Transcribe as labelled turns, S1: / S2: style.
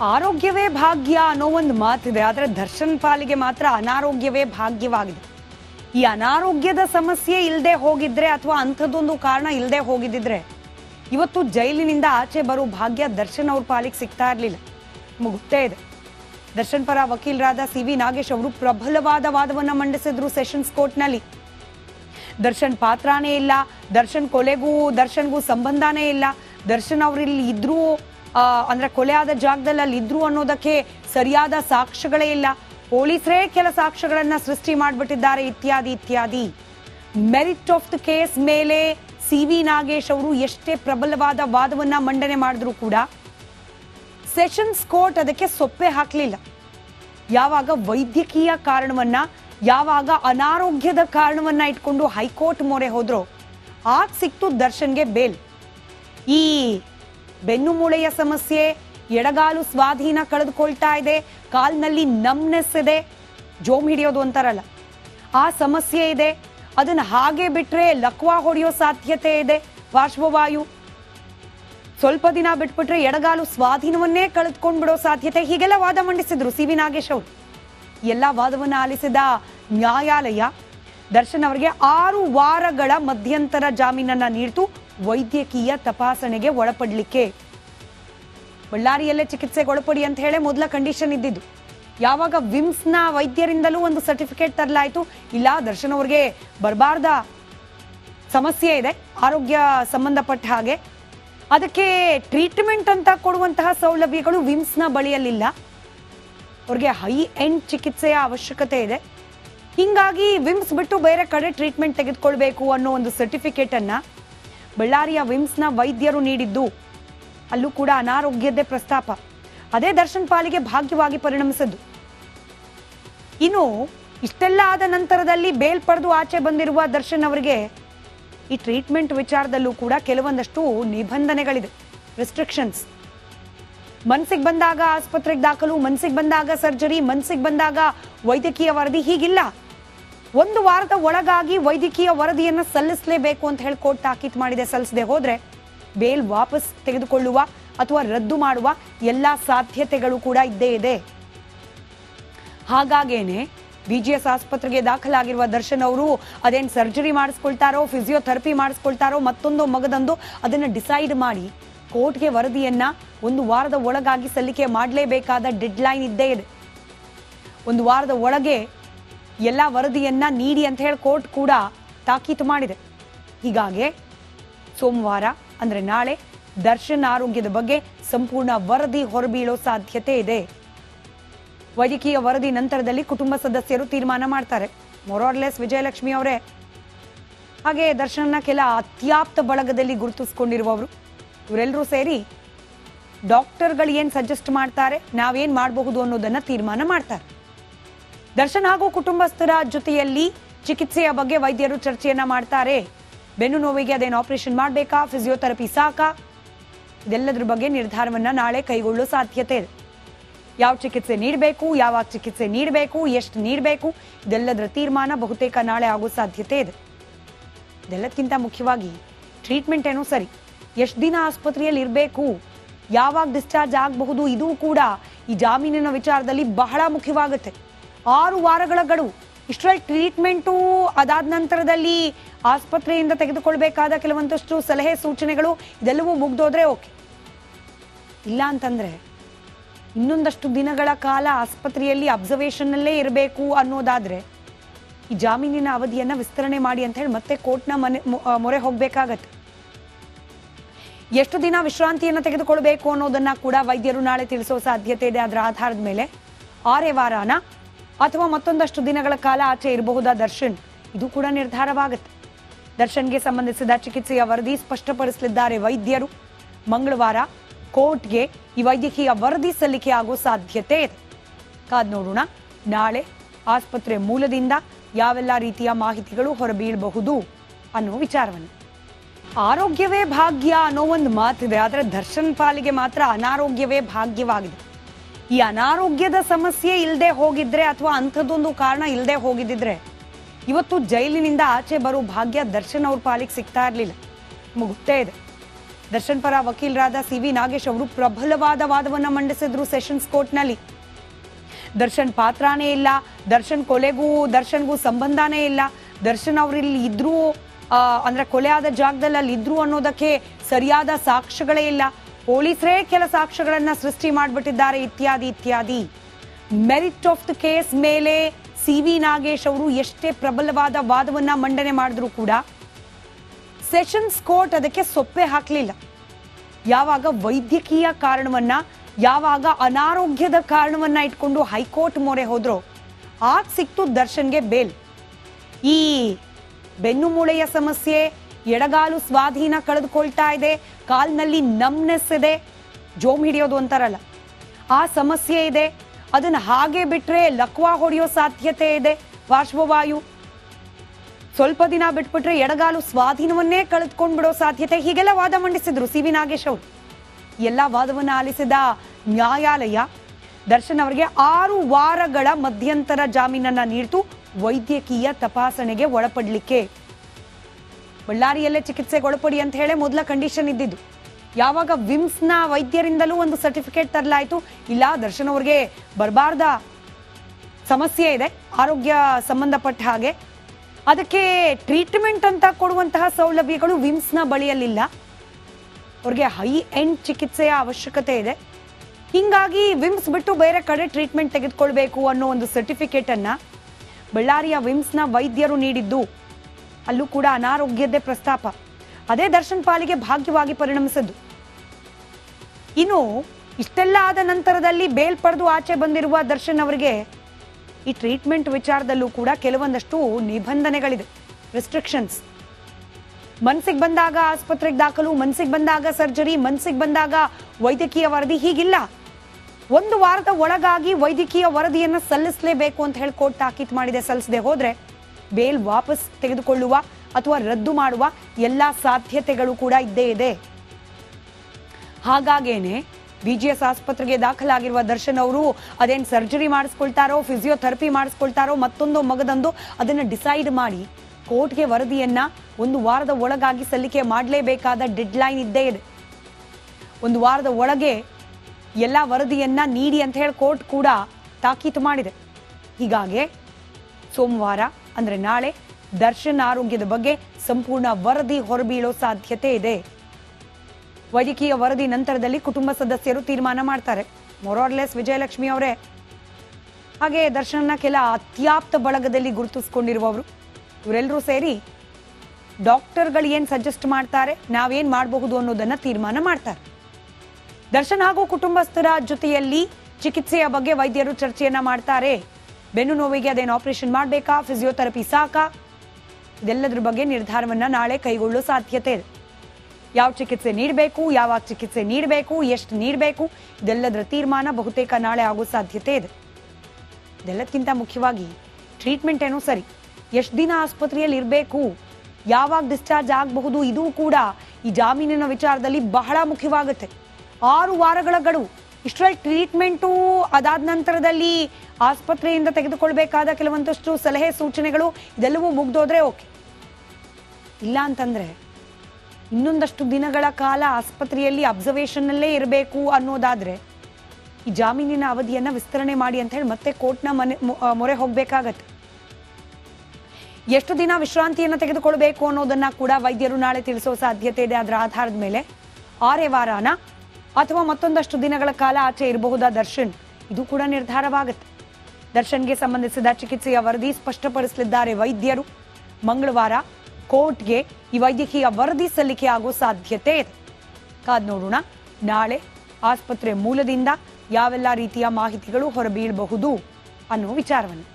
S1: ಆರೋಗ್ಯವೇ ಭಾಗ್ಯ ಅನ್ನೋ ಒಂದು ಮಾತಿದೆ ಆದರೆ ದರ್ಶನ್ ಪಾಲಿಗೆ ಮಾತ್ರ ಅನಾರೋಗ್ಯವೇ ಭಾಗ್ಯವಾಗಿದೆ ಈ ಅನಾರೋಗ್ಯದ ಸಮಸ್ಯೆ ಇಲ್ಲದೆ ಹೋಗಿದ್ರೆ ಅಥವಾ ಅಂಥದ್ದೊಂದು ಕಾರಣ ಇಲ್ಲದೆ ಹೋಗಿದ್ದಿದ್ರೆ ಇವತ್ತು ಜೈಲಿನಿಂದ ಆಚೆ ಬರೋ ಭಾಗ್ಯ ದರ್ಶನ್ ಅವ್ರ ಪಾಲಿಗೆ ಸಿಗ್ತಾ ಇರಲಿಲ್ಲ ನಿಮಗೆ ಗೊತ್ತೇ ಇದೆ ದರ್ಶನ್ ಪರ ವಕೀಲರಾದ ಸಿ ವಿ ನಾಗೇಶ್ ಅವರು ಪ್ರಬಲವಾದ ವಾದವನ್ನ ಮಂಡಿಸಿದ್ರು ಸೆಷನ್ಸ್ ಕೋರ್ಟ್ನಲ್ಲಿ ದರ್ಶನ್ ಪಾತ್ರನೇ ಇಲ್ಲ ದರ್ಶನ್ ಕೊಲೆಗೂ ದರ್ಶನ್ಗೂ ಸಂಬಂಧನೇ ಇಲ್ಲ ದರ್ಶನ್ ಅವ್ರು ಇಲ್ಲಿ ಇದ್ರು ಆ, ಅಂದ್ರೆ ಕೊಲೆ ಆದ ಜಾಗದಲ್ಲಿ ಅಲ್ಲಿ ಇದ್ರು ಅನ್ನೋದಕ್ಕೆ ಸರಿಯಾದ ಸಾಕ್ಷ್ಯಗಳೇ ಇಲ್ಲ ಪೊಲೀಸರೇ ಕೆಲ ಸಾಕ್ಷ್ಯಗಳನ್ನ ಸೃಷ್ಟಿ ಮಾಡಿಬಿಟ್ಟಿದ್ದಾರೆ ಇತ್ಯಾದಿ ಇತ್ಯಾದಿ ಮೆರಿಟ್ ಆಫ್ ದ ಕೇಸ್ ಮೇಲೆ ಸಿ ವಿ ನಾಗೇಶ್ ಅವರು ಎಷ್ಟೇ ಪ್ರಬಲವಾದ ವಾದವನ್ನ ಮಂಡನೆ ಮಾಡಿದ್ರು ಕೂಡ ಸೆಷನ್ಸ್ ಕೋರ್ಟ್ ಅದಕ್ಕೆ ಸೊಪ್ಪೆ ಹಾಕಲಿಲ್ಲ ಯಾವಾಗ ವೈದ್ಯಕೀಯ ಕಾರಣವನ್ನ ಯಾವಾಗ ಅನಾರೋಗ್ಯದ ಕಾರಣವನ್ನ ಇಟ್ಕೊಂಡು ಹೈಕೋರ್ಟ್ ಮೊರೆ ಹೋದ್ರೋ ಆಗ ಸಿಕ್ತು ದರ್ಶನ್ಗೆ ಬೇಲ್ ಈ ಬೆನ್ನು ಮೂಳೆಯ ಸಮಸ್ಯೆ ಎಡಗಾಲು ಸ್ವಾಧೀನ ಕಳೆದುಕೊಳ್ತಾ ಇದೆ ಕಾಲ್ನಲ್ಲಿ ನಮ್ನೆಸ್ ಇದೆ ಜೋಮ್ ಹಿಡಿಯೋದು ಅಂತಾರಲ್ಲ ಆ ಸಮಸ್ಯೆ ಇದೆ ಅದನ್ನ ಹಾಗೆ ಬಿಟ್ರೆ ಲಕ್ವಾ ಹೊಡೆಯೋ ಸಾಧ್ಯತೆ ಇದೆ ಪಾರ್ಶ್ವವಾಯು ಸ್ವಲ್ಪ ದಿನ ಬಿಟ್ಬಿಟ್ರೆ ಎಡಗಾಲು ಸ್ವಾಧೀನವನ್ನೇ ಕಳೆದುಕೊಂಡ್ಬಿಡೋ ಸಾಧ್ಯತೆ ಹೀಗೆಲ್ಲ ವಾದ ಮಂಡಿಸಿದ್ರು ಸಿ ವಿ ನಾಗೇಶ್ ಅವರು ಎಲ್ಲ ವಾದವನ್ನು ಆಲಿಸಿದ ನ್ಯಾಯಾಲಯ ದರ್ಶನ್ ಅವರಿಗೆ ಆರು ವಾರಗಳ ಮಧ್ಯಂತರ ಜಾಮೀನನ್ನ ನೀಡಿತು ವೈದ್ಯಕೀಯ ತಪಾಸಣೆಗೆ ಒಳಪಡಲಿಕ್ಕೆ ಬಳ್ಳಾರಿಯಲ್ಲೇ ಚಿಕಿತ್ಸೆಗೆ ಒಳಪಡಿ ಅಂತ ಹೇಳಿ ಮೊದಲ ಕಂಡೀಷನ್ ಇದ್ದಿದ್ದು ಯಾವಾಗ ವಿಮ್ಸ್ನ ವೈದ್ಯರಿಂದಲೂ ಒಂದು ಸರ್ಟಿಫಿಕೇಟ್ ತರಲಾಯಿತು ಇಲ್ಲ ದರ್ಶನ್ ಅವ್ರಿಗೆ ಬರಬಾರ್ದ ಸಮಸ್ಯೆ ಇದೆ ಆರೋಗ್ಯ ಸಂಬಂಧಪಟ್ಟ ಹಾಗೆ ಅದಕ್ಕೆ ಟ್ರೀಟ್ಮೆಂಟ್ ಅಂತ ಕೊಡುವಂತಹ ಸೌಲಭ್ಯಗಳು ವಿಮ್ಸ್ನ ಬಳಿಯಲ್ಲಿಲ್ಲ ಅವ್ರಿಗೆ ಹೈ ಎಂಡ್ ಚಿಕಿತ್ಸೆಯ ಅವಶ್ಯಕತೆ ಇದೆ ಹಿಂಗಾಗಿ ವಿಮ್ಸ್ ಬಿಟ್ಟು ಬೇರೆ ಕಡೆ ಟ್ರೀಟ್ಮೆಂಟ್ ತೆಗೆದುಕೊಳ್ಬೇಕು ಅನ್ನೋ ಒಂದು ಸರ್ಟಿಫಿಕೇಟ್ ಅನ್ನ ಬಳ್ಳಾರಿಯ ವಿಮ್ಸ್ನ ವೈದ್ಯರು ನೀಡಿದ್ದು ಅಲ್ಲೂ ಕೂಡ ಅನಾರೋಗ್ಯದ್ದೇ ಪ್ರಸ್ತಾಪ ಅದೇ ದರ್ಶನ್ ಪಾಲಿಗೆ ಭಾಗ್ಯವಾಗಿ ಪರಿಣಮಿಸಿದ್ದು ಇನ್ನು ಇಷ್ಟೆಲ್ಲ ಆದ ನಂತರದಲ್ಲಿ ಬೇಲ್ ಪಡೆದು ಆಚೆ ಬಂದಿರುವ ದರ್ಶನ್ ಅವರಿಗೆ ಈ ಟ್ರೀಟ್ಮೆಂಟ್ ವಿಚಾರದಲ್ಲೂ ಕೂಡ ಕೆಲವೊಂದಷ್ಟು ನಿಬಂಧನೆಗಳಿದೆ ರೆಸ್ಟ್ರಿಕ್ಷನ್ಸ್ ಮನ್ಸಿಗೆ ಬಂದಾಗ ಆಸ್ಪತ್ರೆಗೆ ದಾಖಲು ಮನ್ಸಿಗೆ ಬಂದಾಗ ಸರ್ಜರಿ ಮನ್ಸಿಗೆ ಬಂದಾಗ ವೈದ್ಯಕೀಯ ವರದಿ ಹೀಗಿಲ್ಲ ಒಂದು ವಾರದ ಒಳಗಾಗಿ ವೈದ್ಯಕೀಯ ವರದಿಯನ್ನು ಸಲ್ಲಿಸಲೇಬೇಕು ಅಂತ ಹೇಳಿ ಕೋರ್ಟ್ ತಾಕೀತು ಮಾಡಿದೆ ಸಲ್ಲಿಸದೆ ಹೋದ್ರೆ ಬೇಲ್ ವಾಪಸ್ ತೆಗೆದುಕೊಳ್ಳುವ ಅಥವಾ ರದ್ದು ಮಾಡುವ ಎಲ್ಲ ಸಾಧ್ಯತೆಗಳು ಕೂಡ ಇದ್ದೇ ಇದೆ ಹಾಗಾಗೇನೆ ಬಿಜಿಎಸ್ ಆಸ್ಪತ್ರೆಗೆ ದಾಖಲಾಗಿರುವ ದರ್ಶನ್ ಅವರು ಅದೇನ್ ಸರ್ಜರಿ ಮಾಡಿಸ್ಕೊಳ್ತಾರೋ ಫಿಸಿಯೋಥೆರಪಿ ಮಾಡಿಸ್ಕೊಳ್ತಾರೋ ಮತ್ತೊಂದು ಮಗದೊಂದು ಅದನ್ನ ಡಿಸೈಡ್ ಮಾಡಿ ಕೋರ್ಟ್ಗೆ ವರದಿಯನ್ನ ಒಂದು ವಾರದ ಒಳಗಾಗಿ ಸಲ್ಲಿಕೆ ಮಾಡಲೇಬೇಕಾದ ಡೆಡ್ ಲೈನ್ ಇದ್ದೇ ಇದೆ ಒಂದು ವಾರದ ಒಳಗೆ ಎಲ್ಲ ವರದಿಯನ್ನ ನೀಡಿ ಅಂತ ಹೇಳಿ ಕೋರ್ಟ್ ಕೂಡ ತಾಕೀತು ಮಾಡಿದೆ ಹೀಗಾಗಿ ಸೋಮವಾರ ಅಂದ್ರೆ ನಾಳೆ ದರ್ಶನ್ ಆರೋಗ್ಯದ ಬಗ್ಗೆ ಸಂಪೂರ್ಣ ವರದಿ ಹೊರಬೀಳೋ ಸಾಧ್ಯತೆ ಇದೆ ವೈದ್ಯಕೀಯ ವರದಿ ನಂತರದಲ್ಲಿ ಕುಟುಂಬ ಸದಸ್ಯರು ತೀರ್ಮಾನ ಮಾಡ್ತಾರೆ ಮೊರಾರ್ಲೆಸ್ ವಿಜಯಲಕ್ಷ್ಮಿ ಅವರೇ ಹಾಗೆ ದರ್ಶನ್ನ ಕೆಲ ಅತ್ಯಾಪ್ತ ಬಳಗದಲ್ಲಿ ಗುರುತಿಸ್ಕೊಂಡಿರುವವರು ಇವರೆಲ್ಲರೂ ಸೇರಿ ಡಾಕ್ಟರ್ಗಳು ಏನು ಸಜೆಸ್ಟ್ ಮಾಡ್ತಾರೆ ನಾವೇನ್ ಮಾಡಬಹುದು ಅನ್ನೋದನ್ನ ತೀರ್ಮಾನ ಮಾಡ್ತಾರೆ ದರ್ಶನ್ ಹಾಗೂ ಕುಟುಂಬಸ್ಥರ ಜೊತೆಯಲ್ಲಿ ಚಿಕಿತ್ಸೆಯ ಬಗ್ಗೆ ವೈದ್ಯರು ಚರ್ಚೆಯನ್ನ ಮಾಡ್ತಾರೆ ಬೆನ್ನು ನೋವಿಗೆ ಅದೇನು ಆಪರೇಷನ್ ಮಾಡಬೇಕಾ ಫಿಸಿಯೋಥೆರಪಿ ಸಾಕಾ ಇದೆಲ್ಲದ್ರ ಬಗ್ಗೆ ನಿರ್ಧಾರವನ್ನ ನಾಳೆ ಕೈಗೊಳ್ಳೋ ಸಾಧ್ಯತೆ ಇದೆ ಯಾವ ಚಿಕಿತ್ಸೆ ನೀಡಬೇಕು ಯಾವಾಗ ಚಿಕಿತ್ಸೆ ನೀಡಬೇಕು ಎಷ್ಟು ನೀಡಬೇಕು ಇದೆಲ್ಲದರ ತೀರ್ಮಾನ ಬಹುತೇಕ ನಾಳೆ ಆಗೋ ಸಾಧ್ಯತೆ ಇದೆ ಇದೆಲ್ಲದಕ್ಕಿಂತ ಮುಖ್ಯವಾಗಿ ಟ್ರೀಟ್ಮೆಂಟ್ ಏನೋ ಸರಿ ಎಷ್ಟು ದಿನ ಆಸ್ಪತ್ರೆಯಲ್ಲಿ ಇರಬೇಕು ಯಾವಾಗ ಡಿಸ್ಚಾರ್ಜ್ ಆಗಬಹುದು ಇದು ಕೂಡ ಈ ಜಾಮೀನಿನ ವಿಚಾರದಲ್ಲಿ ಬಹಳ ಮುಖ್ಯವಾಗುತ್ತೆ ಆರು ವಾರಗಳ ಗಡುವು ಇಷ್ಟರಲ್ಲಿ ಟ್ರೀಟ್ಮೆಂಟು ಅದಾದ ನಂತರದಲ್ಲಿ ಆಸ್ಪತ್ರೆಯಿಂದ ತೆಗೆದುಕೊಳ್ಬೇಕಾದ ಕೆಲವೊಂದಷ್ಟು ಸಲಹೆ ಸೂಚನೆಗಳು ಇದೆಲ್ಲವೂ ಮುಗ್ದೋದ್ರೆ ಓಕೆ ಇಲ್ಲ ಅಂತಂದ್ರೆ ಇನ್ನೊಂದಷ್ಟು ದಿನಗಳ ಕಾಲ ಆಸ್ಪತ್ರೆಯಲ್ಲಿ ಅಬ್ಸರ್ವೇಷನ್ನಲ್ಲೇ ಇರಬೇಕು ಅನ್ನೋದಾದ್ರೆ ಈ ಜಾಮೀನಿನ ಅವಧಿಯನ್ನ ವಿಸ್ತರಣೆ ಮಾಡಿ ಅಂತ ಹೇಳಿ ಮತ್ತೆ ಕೋರ್ಟ್ನ ಮನೆ ಮೊ- ಆ, ಮೊರೆ ಹೋಗ್ಬೇಕಾಗತ್ತೆ ಎಷ್ಟು ದಿನ ವಿಶ್ರಾಂತಿಯನ್ನು ತೆಗೆದುಕೊಳ್ಬೇಕು ಅನ್ನೋದನ್ನ ಕೂಡ ವೈದ್ಯರು ನಾಳೆ ತಿಳಿಸೋ ಸಾಧ್ಯತೆ ಇದೆ ಅದರ ಆಧಾರದ ಮೇಲೆ ಆರೇ ವಾರಾನ ಅಥವಾ ಮತ್ತೊಂದಷ್ಟು ದಿನಗಳ ಕಾಲ ಆಚೆ ಇರಬಹುದಾ ದರ್ಶನ್ ಇದು ಕೂಡ ನಿರ್ಧಾರವಾಗುತ್ತೆ ದರ್ಶನ್ಗೆ ಸಂಬಂಧಿಸಿದ ಚಿಕಿತ್ಸೆಯ ವರದಿ ಸ್ಪಷ್ಟಪಡಿಸಲಿದ್ದಾರೆ ವೈದ್ಯರು ಮಂಗಳವಾರ ಕೋರ್ಟ್ಗೆ ಈ ವೈದ್ಯಕೀಯ ವರದಿ ಸಲ್ಲಿಕೆ ಆಗೋ ಸಾಧ್ಯತೆ ಇದೆ ಕಾದ್ ನೋಡೋಣ ನಾಳೆ ಆಸ್ಪತ್ರೆ ಮೂಲದಿಂದ ಯಾವೆಲ್ಲ ರೀತಿಯ ಮಾಹಿತಿಗಳು ಹೊರಬೀಳಬಹುದು ಅನ್ನೋ ವಿಚಾರವನ್ನು ಆರೋಗ್ಯವೇ ಭಾಗ್ಯ ಅನ್ನೋ ಒಂದು ಮಾತಿದೆ ಆದರೆ ದರ್ಶನ್ ಪಾಲಿಗೆ ಮಾತ್ರ ಅನಾರೋಗ್ಯವೇ ಭಾಗ್ಯವಾಗಿದೆ ಈ ಅನಾರೋಗ್ಯದ ಸಮಸ್ಯೆ ಇಲ್ಲದೆ ಹೋಗಿದ್ರೆ ಅಥವಾ ಅಂಥದ್ದೊಂದು ಕಾರಣ ಇಲ್ಲದೆ ಹೋಗಿದ್ದಿದ್ರೆ ಇವತ್ತು ಜೈಲಿನಿಂದ ಆಚೆ ಬರೋ ಭಾಗ್ಯ ದರ್ಶನ್ ಅವ್ರ ಪಾಲಿಗೆ ಸಿಗ್ತಾ ಇರಲಿಲ್ಲ ನಿಮಗೆ ಗೊತ್ತೇ ಇದೆ ದರ್ಶನ್ ಪರ ವಕೀಲರಾದ ಸಿ ವಿ ನಾಗೇಶ್ ಅವರು ಪ್ರಬಲವಾದ ವಾದವನ್ನ ಮಂಡಿಸಿದ್ರು ಸೆಷನ್ಸ್ ಕೋರ್ಟ್ನಲ್ಲಿ ದರ್ಶನ್ ಪಾತ್ರನೇ ಇಲ್ಲ ದರ್ಶನ್ ಕೊಲೆಗೂ ದರ್ಶನ್ಗೂ ಸಂಬಂಧನೇ ಇಲ್ಲ ದರ್ಶನ್ ಅವ್ರು ಇಲ್ಲಿ ಇದ್ರು ಆ, ಅಂದ್ರೆ ಕೊಲೆ ಆದ ಜಾಗದಲ್ಲಿ ಅಲ್ಲಿ ಇದ್ರು ಅನ್ನೋದಕ್ಕೆ ಸರಿಯಾದ ಸಾಕ್ಷ್ಯಗಳೇ ಇಲ್ಲ ಪೊಲೀಸರೇ ಕೆಲ ಸಾಕ್ಷ್ಯಗಳನ್ನ ಸೃಷ್ಟಿ ಮಾಡಿಬಿಟ್ಟಿದ್ದಾರೆ ಇತ್ಯಾದಿ ಇತ್ಯಾದಿ ಮೆರಿಟ್ ಆಫ್ ದ ಕೇಸ್ ಮೇಲೆ ಸಿ ವಿ ನಾಗೇಶ್ ಅವರು ಎಷ್ಟೇ ಪ್ರಬಲವಾದ ವಾದವನ್ನ ಮಂಡನೆ ಮಾಡಿದ್ರು ಕೂಡ ಸೆಷನ್ಸ್ ಕೋರ್ಟ್ ಅದಕ್ಕೆ ಸೊಪ್ಪೆ ಹಾಕಲಿಲ್ಲ ಯಾವಾಗ ವೈದ್ಯಕೀಯ ಕಾರಣವನ್ನ ಯಾವಾಗ ಅನಾರೋಗ್ಯದ ಕಾರಣವನ್ನ ಇಟ್ಕೊಂಡು ಹೈಕೋರ್ಟ್ ಮೊರೆ ಹೋದ್ರೋ ಆಗ ಸಿಕ್ತು ದರ್ಶನ್ಗೆ ಬೇಲ್ ಈ ಬೆನ್ನು ಮೂಳೆಯ ಸಮಸ್ಯೆ ಎಡಗಾಲು ಸ್ವಾಧೀನ ಕಳೆದುಕೊಳ್ತಾ ಇದೆ ಕಾಲ್ನಲ್ಲಿ ನಮ್ನೆಸ್ ಇದೆ ಜೋಮ್ ಹಿಡಿಯೋದು ಅಂತಾರಲ್ಲ ಆ ಸಮಸ್ಯೆ ಇದೆ ಅದನ್ನ ಹಾಗೆ ಬಿಟ್ರೆ ಲಕ್ವಾ ಹೊಡೆಯೋ ಸಾಧ್ಯತೆ ಇದೆ ಪಾರ್ಶ್ವವಾಯು ಸ್ವಲ್ಪ ದಿನ ಬಿಟ್ಬಿಟ್ರೆ ಎಡಗಾಲು ಸ್ವಾಧೀನವನ್ನೇ ಕಳೆದುಕೊಂಡ್ ಬಿಡೋ ಸಾಧ್ಯತೆ ಹೀಗೆಲ್ಲ ವಾದ ಮಂಡಿಸಿದ್ರು ಸಿ ವಿ ನಾಗೇಶ್ ಅವರು ಎಲ್ಲ ವಾದವನ್ನ ಆಲಿಸಿದ ನ್ಯಾಯಾಲಯ ದರ್ಶನ್ ಅವರಿಗೆ ಆರು ವಾರಗಳ ಮಧ್ಯಂತರ ಜಾಮೀನನ್ನ ನೀಡಿತು ವೈದ್ಯಕೀಯ ತಪಾಸಣೆಗೆ ಒಳಪಡಲಿಕ್ಕೆ ಬಳ್ಳಾರಿಯಲ್ಲೇ ಚಿಕಿತ್ಸೆಗೆ ಒಳಪಡಿ ಅಂತ ಹೇಳಿ ಮೊದಲ ಕಂಡೀಷನ್ ಇದ್ದಿದ್ದು ಯಾವಾಗ ವಿಮ್ಸ್ನ ವೈದ್ಯರಿಂದಲೂ ಒಂದು ಸರ್ಟಿಫಿಕೇಟ್ ತರಲಾಯಿತು ಇಲ್ಲ ದರ್ಶನ್ ಅವ್ರಿಗೆ ಬರಬಾರ್ದ ಸಮಸ್ಯೆ ಇದೆ ಆರೋಗ್ಯ ಸಂಬಂಧಪಟ್ಟ ಹಾಗೆ ಅದಕ್ಕೆ ಟ್ರೀಟ್ಮೆಂಟ್ ಅಂತ ಕೊಡುವಂತಹ ಸೌಲಭ್ಯಗಳು ವಿಮ್ಸ್ನ ಬಳಿಯಲ್ಲಿಲ್ಲ ಅವ್ರಿಗೆ ಹೈ ಎಂಡ್ ಚಿಕಿತ್ಸೆಯ ಅವಶ್ಯಕತೆ ಇದೆ ಹಿಂಗಾಗಿ ವಿಮ್ಸ್ ಬಿಟ್ಟು ಬೇರೆ ಕಡೆ ಟ್ರೀಟ್ಮೆಂಟ್ ತೆಗೆದುಕೊಳ್ಬೇಕು ಅನ್ನೋ ಒಂದು ಸರ್ಟಿಫಿಕೇಟ್ ಅನ್ನ ಬಳ್ಳಾರಿಯ ವಿಮ್ಸ್ನ ವೈದ್ಯರು ನೀಡಿದ್ದು ಅಲ್ಲೂ ಕೂಡ ಅನಾರೋಗ್ಯದ್ದೇ ಪ್ರಸ್ತಾಪ ಅದೇ ದರ್ಶನ್ ಪಾಲಿಗೆ ಭಾಗ್ಯವಾಗಿ ಪರಿಣಮಿಸಿದ್ದು ಇನ್ನು ಇಷ್ಟೆಲ್ಲ ಆದ ನಂತರದಲ್ಲಿ ಬೇಲ್ ಪಡೆದು ಆಚೆ ಬಂದಿರುವ ದರ್ಶನ್ ಅವರಿಗೆ ಈ ಟ್ರೀಟ್ಮೆಂಟ್ ವಿಚಾರದಲ್ಲೂ ಕೂಡ ಕೆಲವೊಂದಷ್ಟು ನಿಬಂಧನೆಗಳಿದೆ ರೆಸ್ಟ್ರಿಕ್ಷನ್ಸ್ ಮನ್ಸಿಗೆ ಬಂದಾಗ ಆಸ್ಪತ್ರೆಗೆ ದಾಖಲು ಮನ್ಸಿಗೆ ಬಂದಾಗ ಸರ್ಜರಿ ಮನ್ಸಿಗೆ ಬಂದಾಗ ವೈದ್ಯಕೀಯ ವರದಿ ಹೀಗಿಲ್ಲ ಒಂದು ವಾರದ ಒಳಗಾಗಿ ವೈದ್ಯಕೀಯ ವರದಿಯನ್ನ ಸಲ್ಲಿಸಲೇಬೇಕು ಅಂತ ಹೇಳಿ ಕೋರ್ಟ್ ತಾಕೀತು ಮಾಡಿದೆ ಸಲ್ಲಿಸದೆ ಹೋದ್ರೆ ಬೇಲ್ ವಾಪಸ್ ತೆಗೆದುಕೊಳ್ಳುವ ಅಥವಾ ರದ್ದು ಮಾಡುವ ಎಲ್ಲಾ ಸಾಧ್ಯತೆಗಳು ಕೂಡ ಇದ್ದೇ ಇದೆ ಹಾಗಾಗೇನೆ ಬಿಜಿಎಸ್ ಆಸ್ಪತ್ರೆಗೆ ದಾಖಲಾಗಿರುವ ದರ್ಶನ್ ಅವರು ಅದೇನ್ ಸರ್ಜರಿ ಮಾಡಿಸ್ಕೊಳ್ತಾರೋ ಫಿಸಿಯೋಥೆರಪಿ ಮಾಡಿಸ್ಕೊಳ್ತಾರೋ ಮತ್ತೊಂದು ಮಗದೊಂದು ಅದನ್ನ ಡಿಸೈಡ್ ಮಾಡಿ ಕೋರ್ಟ್ಗೆ ವರದಿಯನ್ನ ಒಂದು ವಾರದ ಒಳಗಾಗಿ ಸಲ್ಲಿಕೆ ಮಾಡಲೇಬೇಕಾದ ಡೆಡ್ಲೈನ್ ಇದ್ದೇ ಇದೆ ಒಂದು ವಾರದ ಒಳಗೆ ಎಲ್ಲ ವರದಿಯನ್ನ ನೀಡಿ ಅಂತ ಹೇಳಿ ಕೋರ್ಟ್ ಕೂಡ ತಾಕೀತು ಮಾಡಿದೆ ಹೀಗಾಗಿ ಸೋಮವಾರ ಅಂದ್ರೆ ನಾಳೆ ದರ್ಶನ್ ಆರೋಗ್ಯದ ಬಗ್ಗೆ ಸಂಪೂರ್ಣ ವರದಿ ಹೊರಬೀಳೋ ಸಾಧ್ಯತೆ ಇದೆ ವೈದ್ಯಕೀಯ ವರದಿ ನಂತರದಲ್ಲಿ ಕುಟುಂಬ ಸದಸ್ಯರು ತೀರ್ಮಾನ ಮಾಡ್ತಾರೆ ಮೊರಾರ್ಲೆಸ್ ವಿಜಯಲಕ್ಷ್ಮಿ ಅವರೇ ಹಾಗೆ ದರ್ಶನ್ನ ಕೆಲ ಅತ್ಯಾಪ್ತ ಬಳಗದಲ್ಲಿ ಗುರುತಿಸ್ಕೊಂಡಿರುವವರು ಇವರೆಲ್ಲರೂ ಸೇರಿ ಡಾಕ್ಟರ್ಗಳು ಏನ್ ಸಜೆಸ್ಟ್ ಮಾಡ್ತಾರೆ ನಾವೇನ್ ಮಾಡಬಹುದು ಅನ್ನೋದನ್ನ ತೀರ್ಮಾನ ಮಾಡ್ತಾರೆ ದರ್ಶನ್ ಹಾಗೂ ಕುಟುಂಬಸ್ಥರ ಜೊತೆಯಲ್ಲಿ ಚಿಕಿತ್ಸೆಯ ಬಗ್ಗೆ ವೈದ್ಯರು ಚರ್ಚೆಯನ್ನ ಮಾಡ್ತಾರೆ ಬೆನ್ನು ನೋವಿಗೆ ಅದೇನು ಆಪರೇಷನ್ ಮಾಡಬೇಕಾ ಫಿಸಿಯೋಥೆರಪಿ ಸಾಕಾ ಇದೆಲ್ಲದ್ರ ಬಗ್ಗೆ ನಿರ್ಧಾರವನ್ನ ನಾಳೆ ಕೈಗೊಳ್ಳೋ ಸಾಧ್ಯತೆ ಇದೆ ಯಾವ ಚಿಕಿತ್ಸೆ ನೀಡಬೇಕು ಯಾವಾಗ ಚಿಕಿತ್ಸೆ ನೀಡಬೇಕು ಎಷ್ಟು ನೀಡಬೇಕು ಇದೆಲ್ಲದರ ತೀರ್ಮಾನ ಬಹುತೇಕ ನಾಳೆ ಆಗೋ ಸಾಧ್ಯತೆ ಇದೆ ಇದೆಲ್ಲದಕ್ಕಿಂತ ಮುಖ್ಯವಾಗಿ ಟ್ರೀಟ್ಮೆಂಟ್ ಏನೋ ಸರಿ ಎಷ್ಟು ದಿನ ಆಸ್ಪತ್ರೆಯಲ್ಲಿ ಇರಬೇಕು ಯಾವಾಗ ಡಿಸ್ಚಾರ್ಜ್ ಆಗಬಹುದು ಇದು ಕೂಡ ಈ ಜಾಮೀನಿನ ವಿಚಾರದಲ್ಲಿ ಬಹಳ ಮುಖ್ಯವಾಗುತ್ತೆ ಆರು ವಾರಗಳ ಗಡುವು ಇಷ್ಟರಲ್ಲಿ ಟ್ರೀಟ್ಮೆಂಟು ಅದಾದ ನಂತರದಲ್ಲಿ ಆಸ್ಪತ್ರೆಯಿಂದ ತೆಗೆದುಕೊಳ್ಬೇಕಾದ ಕೆಲವೊಂದಷ್ಟು ಸಲಹೆ ಸೂಚನೆಗಳು ಇದೆಲ್ಲವೂ ಮುಗ್ದೋದ್ರೆ ಓಕೆ ಇಲ್ಲ ಅಂತಂದ್ರೆ ಇನ್ನೊಂದಷ್ಟು ದಿನಗಳ ಕಾಲ ಆಸ್ಪತ್ರೆಯಲ್ಲಿ ಅಬ್ಸರ್ವೇಷನ್ನಲ್ಲೇ ಇರಬೇಕು ಅನ್ನೋದಾದ್ರೆ ಈ ಜಾಮೀನಿನ ಅವಧಿಯನ್ನ ವಿಸ್ತರಣೆ ಮಾಡಿ ಅಂತ ಹೇಳಿ ಮತ್ತೆ ಕೋರ್ಟ್ನ ಮನೆ ಮೊ- ಆ, ಮೊರೆ ಹೋಗ್ಬೇಕಾಗತ್ತೆ ಎಷ್ಟು ದಿನ ವಿಶ್ರಾಂತಿಯನ್ನು ತೆಗೆದುಕೊಳ್ಬೇಕು ಅನ್ನೋದನ್ನ ಕೂಡ ವೈದ್ಯರು ನಾಳೆ ತಿಳಿಸೋ ಸಾಧ್ಯತೆ ಇದೆ ಅದರ ಆಧಾರದ ಮೇಲೆ ಆರೇ ವಾರಾನ ಅಥವಾ ಮತ್ತೊಂದಷ್ಟು ದಿನಗಳ ಕಾಲ ಆಚೆ ಇರಬಹುದಾ ದರ್ಶನ್ ಇದು ಕೂಡ ನಿರ್ಧಾರವಾಗುತ್ತೆ ದರ್ಶನ್ಗೆ ಸಂಬಂಧಿಸಿದ ಚಿಕಿತ್ಸೆಯ ವರದಿ ಸ್ಪಷ್ಟಪಡಿಸಲಿದ್ದಾರೆ ವೈದ್ಯರು ಮಂಗಳವಾರ ಕೋರ್ಟ್ಗೆ ಈ ವೈದ್ಯಕೀಯ ವರದಿ ಸಲ್ಲಿಕೆ ಆಗೋ ಸಾಧ್ಯತೆ ಇದೆ ಕಾದ್ ನೋಡೋಣ ನಾಳೆ ಆಸ್ಪತ್ರೆ ಮೂಲದಿಂದ ಯಾವೆಲ್ಲ ರೀತಿಯ ಮಾಹಿತಿಗಳು ಹೊರಬೀಳಬಹುದು ಅನ್ನೋ ವಿಚಾರವನ್ನು